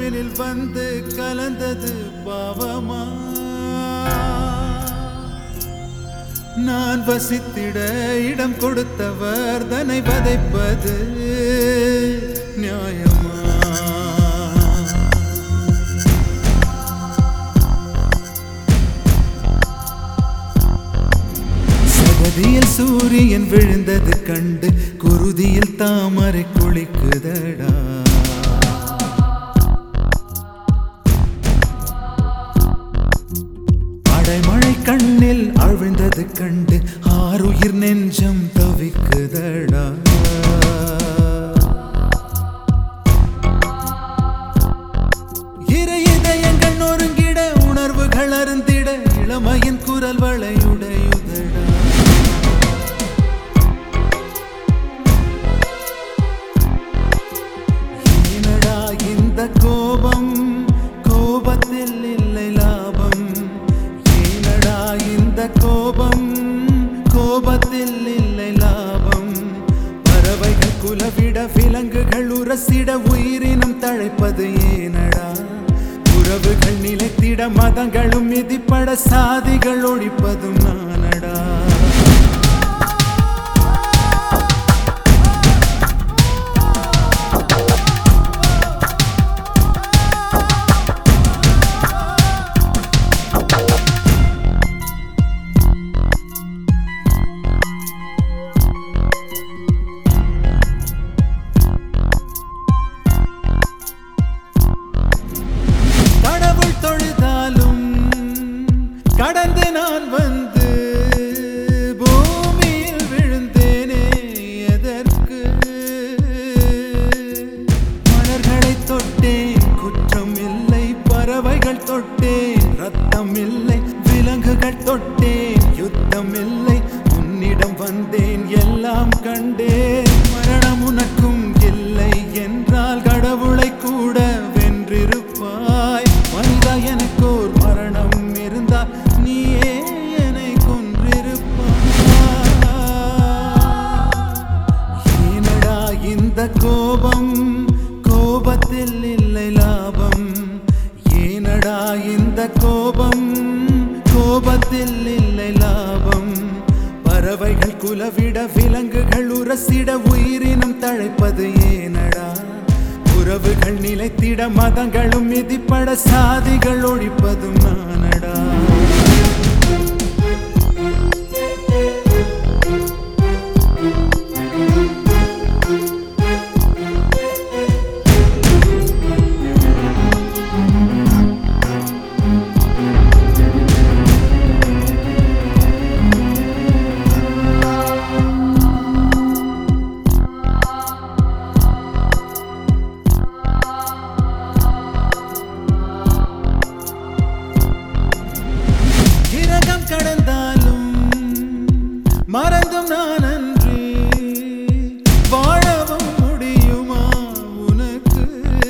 வாழ்வினில் வந்து கலந்தது பாவமா நான் வசித்திட இடம் கொடுத்தவர் தன்னை வதைப்பது நியாயமா சகதியில் சூரியன் விழுந்தது கண்டு குருதியில் தாமரை குளிக்குதடா அடைமழை கண்ணில் அவிழ்ந்தது கண்டு ஆறுயிர் நெஞ்சம் தவிக்குதடா இரு இதயங்கள் நொறுங்கிட உணர்வுகள் அருந்திட இளமையின் குரல் வளையுடையுதடா ஏனடா இந்த கோபம் கோபத்தில் இல்லை லாபம் ஏனடா இந்த கோபம் கோபத்தில் இல்லை லாபம் பறவைகள் குலவிட விலங்குகள் உரசிட உயிரினம் தழைப்பது ஏனடா உறவுகள் நிலைத்திட மதங்களும் மிதிப்பட சாதிகள் ஒழிப்பதும் நானடா கடவுள் தொழுதாலும் கடந்து நான் வந்து பூமியில் விழுந்தேனே எதற்கு மலர்களை தொட்டேன் குற்றம் இல்லை பறவைகள் தொட்டேன் ரத்தம் இல்லை விலங்குகள் தொட்டேன் யுத்தம் இல்லை உன்னிடம் வந்தேன் எல்லாம் கண்டேன் மரணம் உனக்கும் இல்லை என்றால் கடவுளை கூட வென்றிருப்பாய் மனிதா எனக்கோர் மரணம் இருந்தால் நீயே என்னை கொன்றிருப்பாய் ஏனடா இந்த கோபம் கோபத்தில் இல்லை லாபம் ஏனடா இந்த கோபம் கோபத்தில் இல்லை லாபம் பறவைகள் குலவிட விலங்குகள் உரசிட உயிரினம் தழைப்பது ஏனடா உறவுகள் நிலைத்திட மதங்களும் மிதிப்பட சாதிகள் ஒழிப்பதும் நானடா கிரகம் கடந்தாலும் மறந்தும் நான் அன்றி வாழவும் முடியுமா உனக்கு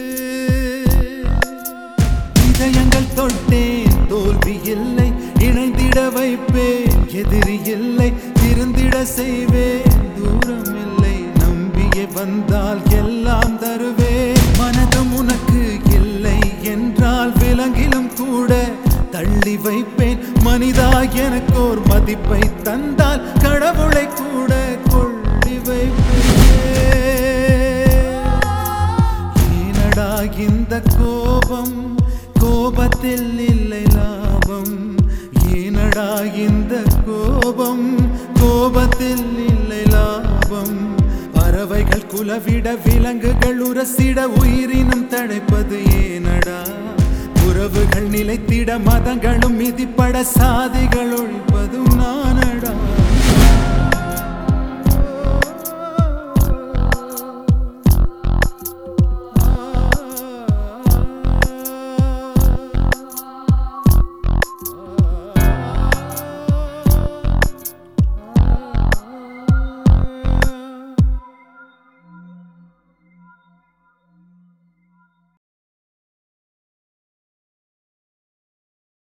இதயங்கள் தொட்டேன் தோல்வி இல்லை இணைந்திட வைப்பேன் எதிரி இல்லை திருந்திட செய்வேன் தூரம் இல்லை நம்பியே வந்தால் எல்லாம் தருவேன் மனதும் உனக்கு இல்லை என்றால் விலங்கிலும் கூட தள்ளி வைப்பேன் மனிதா எனக்கோர் மதிப்பை தந்தால் கடவுளை கூட கொள்ளி வைப்பேன் ஏனடா இந்த கோபம் கோபத்தில் இல்லை லாபம் ஏனடா இந்த கோபம் கோபத்தில் இல்லை லாபம் பறவைகள் குலவிட விலங்குகள் உரசிட உயிரினம் தழைப்பது ஏனடா உறவுகள் நிலைத்திட மதங்களும் மிதிப்பட சாதிகள் ஒழிப்பதும் நானடா